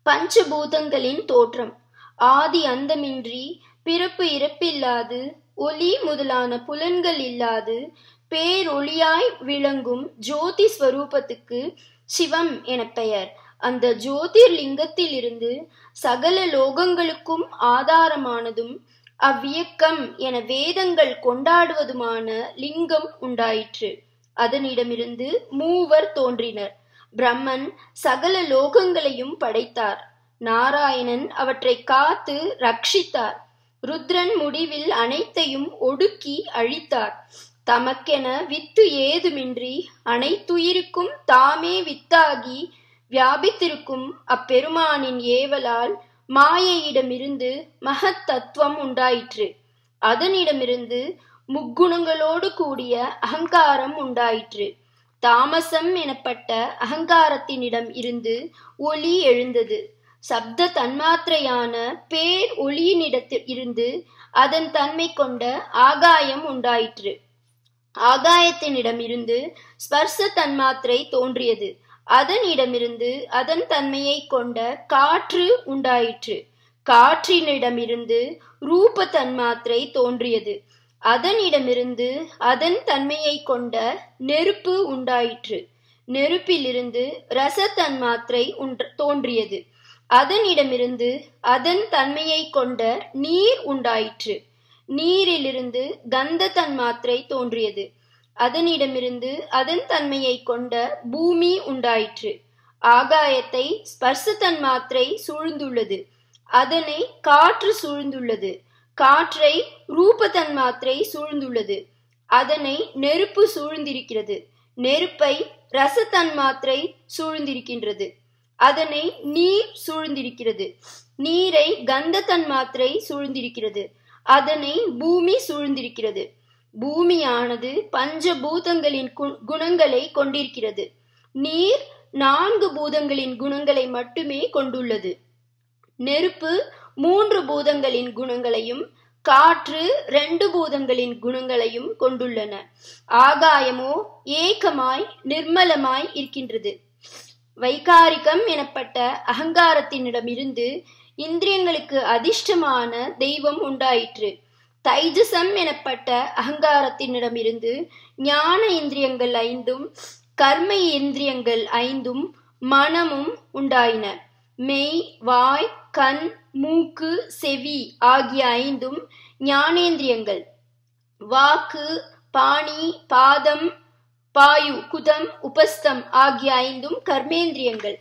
பஞ்சபூதங்களின் தோற்றம் ஆதி அந்தமின்றி பிறப்பு இறப்பில்லாது ஒளி முதலான புலன்கள் இல்லாது பேரொளியாய் விளங்கும் ஜோதி ஸ்வரூபத்துக்கு சிவம் எனப் பெயர் அந்த ஜோதிர்லிங்கத்திலிருந்து சகல லோகங்களுக்கும் ஆதாரமானதும் அவ்வியக்கம் என வேதங்கள் கொண்டாடுவதுமான லிங்கம் உண்டாயிற்று அதனிடமிருந்து மூவர் தோன்றினர் பிரம்மன் சகல லோகங்களையும் படைத்தார் நாராயணன் அவற்றை காத்து ரட்சித்தார் ருத்ரன் முடிவில் அனைத்தையும் ஒடுக்கி அழித்தார் தமக்கென வித்து ஏதுமின்றி அனைத்துயிருக்கும் தாமே வித்தாகி வியாபித்திருக்கும் அப்பெருமானின் ஏவலால் மாயையிடமிருந்து மகத் தத்துவம் உண்டாயிற்று அதனிடமிருந்து முக்குணங்களோடு கூடிய அகங்காரம் உண்டாயிற்று தாமசம் எனப்பட்ட அகங்காரத்தினிடம் இருந்து ஒளி எழுந்தது சப்த தன்மாத்திரையான பேர் ஒளியினிடத்தில் இருந்து அதன் தன்மை கொண்ட ஆகாயம் உண்டாயிற்று ஆகாயத்தினிடம் இருந்து ஸ்பர்ச தன்மாத்திரை தோன்றியது அதனிடமிருந்து அதன் தன்மையை கொண்ட காற்று உண்டாயிற்று காற்றினிடமிருந்து ரூப தன்மாத்திரை தோன்றியது அதனிடமிருந்து அதன் தன்மையை கொண்ட நெருப்பு உண்டாயிற்று நெருப்பிலிருந்து ரச தன்மாத்திரை தோன்றியது அதனிடமிருந்து அதன் தன்மையை கொண்ட நீர் உண்டாயிற்று நீரிலிருந்து கந்த தன்மாத்திரை தோன்றியது அதனிடமிருந்து அதன் தன்மையை கொண்ட பூமி உண்டாயிற்று ஆகாயத்தை ஸ்பர்ச தன்மாத்திரை சூழ்ந்துள்ளது அதனை காற்று சூழ்ந்துள்ளது காற்றை ரூப தன்மாத்திரை சூழ்ந்துள்ளது அதனை நெருப்பு சூழ்ந்திருக்கிறது நெருப்பை ரச தன்மாத்திரை சூழ்ந்திருக்கின்றது அதனை நீர் சூழ்ந்திருக்கிறது நீரை கந்த தன்மாத்திரை சூழ்ந்திருக்கிறது அதனை பூமி சூழ்ந்திருக்கிறது பூமியானது பஞ்சபூதங்களின் குணங்களை கொண்டிருக்கிறது நீர் நான்கு பூதங்களின் குணங்களை மட்டுமே கொண்டுள்ளது நெருப்பு மூன்று பூதங்களின் குணங்களையும் காற்று ரெண்டு பூதங்களின் குணங்களையும் கொண்டுள்ளன ஆகாயமோ ஏகமாய் நிர்மலமாய் இருக்கின்றது வைகாரிகம் எனப்பட்ட அகங்காரத்தினிடமிருந்து இந்திரியங்களுக்கு அதிர்ஷ்டமான தெய்வம் உண்டாயிற்று தைஜசம் எனப்பட்ட அகங்காரத்தினிடமிருந்து ஞான இந்திரியங்கள் ஐந்தும் கர்ம இந்திரியங்கள் ஐந்தும் மனமும் உண்டாயின மெய் வாய் கண் மூக்கு செவி ஆகிய ஐந்தும் ஞானேந்திரியங்கள் வாக்கு பாணி பாதம் பாயு குதம் உபஸ்தம் ஆகிய ஐந்தும் கர்மேந்திரியங்கள்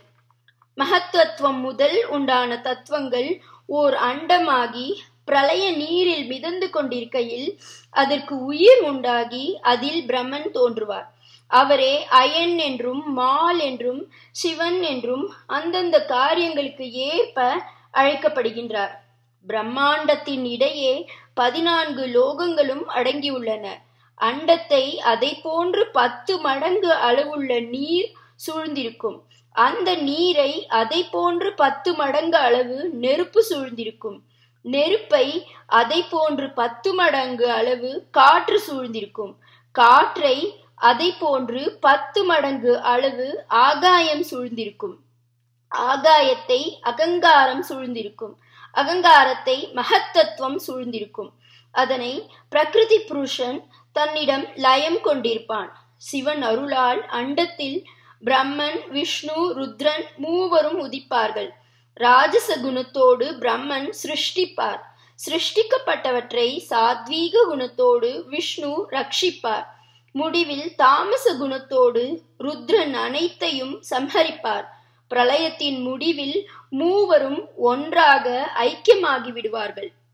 மகத்துவம் முதல் உண்டான தத்துவங்கள் ஓர் அண்டமாகி பிரளய நீரில் மிதந்து கொண்டிருக்கையில் அதற்கு உயிர் உண்டாகி அதில் பிரம்மன் தோன்றுவார் அவரே அயன் என்றும் மால் என்றும் சிவன் என்றும் அந்தந்த காரியங்களுக்கு ஏற்ப அழைக்கப்படுகின்றார் பிரம்மாண்டத்தின் இடையே பதினான்கு லோகங்களும் அடங்கியுள்ளன அண்டத்தை அதை போன்று பத்து மடங்கு அளவுள்ள நீர் சூழ்ந்திருக்கும் அந்த நீரை அதை போன்று பத்து மடங்கு அளவு நெருப்பு சூழ்ந்திருக்கும் நெருப்பை அதை போன்று பத்து மடங்கு அளவு காற்று சூழ்ந்திருக்கும் காற்றை அதை போன்று பத்து மடங்கு அளவு ஆகாயம் சூழ்ந்திருக்கும் ஆகாயத்தை அகங்காரம் சூழ்ந்திருக்கும் அகங்காரத்தை மகத்தத்துவம் சூழ்ந்திருக்கும் அதனை பிரகிருதி புருஷன் தன்னிடம் லயம் கொண்டிருப்பான் சிவன் அருளால் அண்டத்தில் பிரம்மன் விஷ்ணு ருத்ரன் மூவரும் உதிப்பார்கள் ராஜச குணத்தோடு பிரம்மன் சிருஷ்டிப்பார் சிருஷ்டிக்கப்பட்டவற்றை சாத்வீக குணத்தோடு விஷ்ணு ரட்சிப்பார் முடிவில் தாமச குணத்தோடு ருத்ரன் அனைத்தையும் சம்ஹரிப்பார் பிரளயத்தின் முடிவில் மூவரும் ஒன்றாக ஐக்கியமாகி விடுவார்கள்